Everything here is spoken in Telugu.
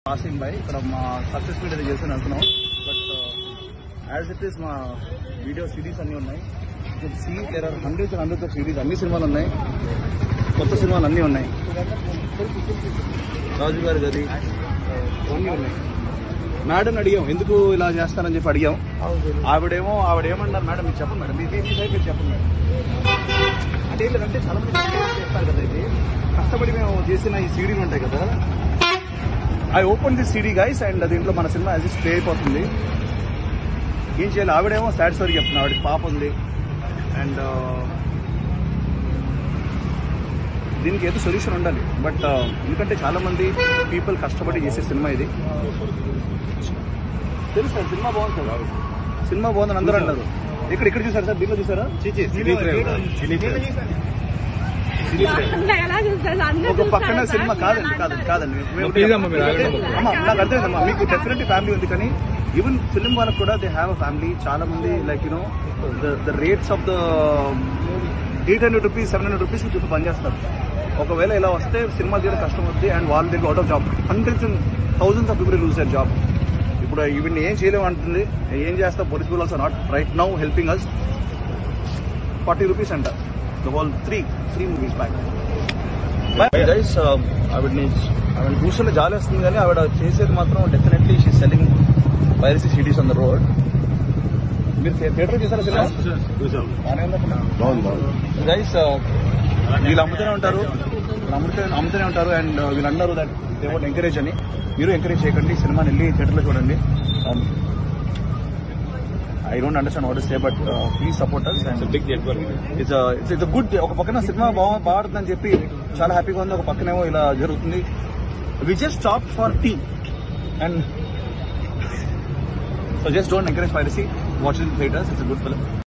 పాసింగ్ బై ఇక్కడ మా సక్సెస్ మీట్ చేసి అనుకున్నాం బట్ యాజ్ ఇట్ ఈస్ మా వీడియో సిరీస్ అన్నీ ఉన్నాయి see there are hundreds hundreds of series అన్ని సినిమాలు ఉన్నాయి కొత్త సినిమాలు అన్నీ ఉన్నాయి రాజు గారి గది అన్నీ ఉన్నాయి మేడం అడిగాం ఎందుకు ఇలా చేస్తారని చెప్పి అడిగాం ఆవిడేమో ఆవిడేమన్నారు మేడం మీరు చెప్పండి మేడం మీ మీ సైడ్ మీరు చెప్పండి మేడం అంటే ఏం లేదంటే చాలా మంది చేస్తారు కదా ఇది కష్టపడి మేము చేసిన ఈ సీడీలు ఉంటాయి కదా I open the CD guys and దీంట్లో మన సినిమా యాజ్ ప్లే అయిపోతుంది ఏం చేయాలి ఆవిడేమో సాడ్ స్టోరీ చెప్తున్నా ఆవిడకి పాప ఉంది అండ్ దీనికి ఏదో సొల్యూషన్ ఉండాలి బట్ ఎందుకంటే చాలా మంది పీపుల్ కష్టపడి చేసే సినిమా ఇది తెలుసు సార్ సినిమా బాగుంది సార్ సినిమా బాగుందని అందరూ అన్నారు ఇక్కడ ఇక్కడ చూసారు సార్ దీంట్లో చూసారా అట్లా ఎలా చూస్తారు అందరూ ఒక పక్కన చూస్తారు సినిమా సార్. కాదండి కాదండి కాదండి మేము- ప్లీజ్ అమ్మ, మీరు ఆగండి అమ్మ. అమ్మ, నాకు అర్థమైందమ్మా మీకు డెఫినెట్లీ ఫ్యామిలీ ఉంది కానీ ఈవెన్ ఫిల్మ్ వాళ్ళకి కూడా దే హ్యావ్ అ ఫ్యామిలీ చాలా మంది like you know the rates of the eight hundred rupees seven hundred rupees చుట్టూ పనిచేస్తారు ఒకవేళ ఇలా వస్తే సినిమా తీయడం కష్టం అవుతుంది అండ్ వాళ్ళ దగ్గర out of job hundreds and thousands of people lose their job ఇప్పుడు ఈవెన్ ఏం చేయలేము అంటుంది ఏం చేస్తా police also not right now helping us forty rupees అంట the whole three three movies back guys ఆవిడని ఆవిడ చూస్తుంటే జాలి వస్తుంది కానీ ఆవిడ చేసేది మాత్రం definitely she selling piracy CDs on the road మీరు థియేటర్ చూసారా సినిమా గైస్ వీళ్ళు అమ్ముతూనే ఉంటారు వీళ్ళు అమ్ముతూనే అమ్ముతూనే ఉంటారు అండ్ వీళ్ళు అన్నారు దట్ దే వాంట్ ఎంకరేజ్ అని మీరు ఎంకరేజ్ చేయకండి సినిమాని వెళ్ళి థియేటర్లో చూడండి I don't understand what say but please support us and big network it's it's good ఒక పక్కన సినిమా బాగా బాగుంటుందని చెప్పి చాలా హ్యాపీగా ఉంది ఒక పక్కనేమో ఇలా జరుగుతుంది we just stop for tea and so just don't encourage piracy watch in theatres it's good film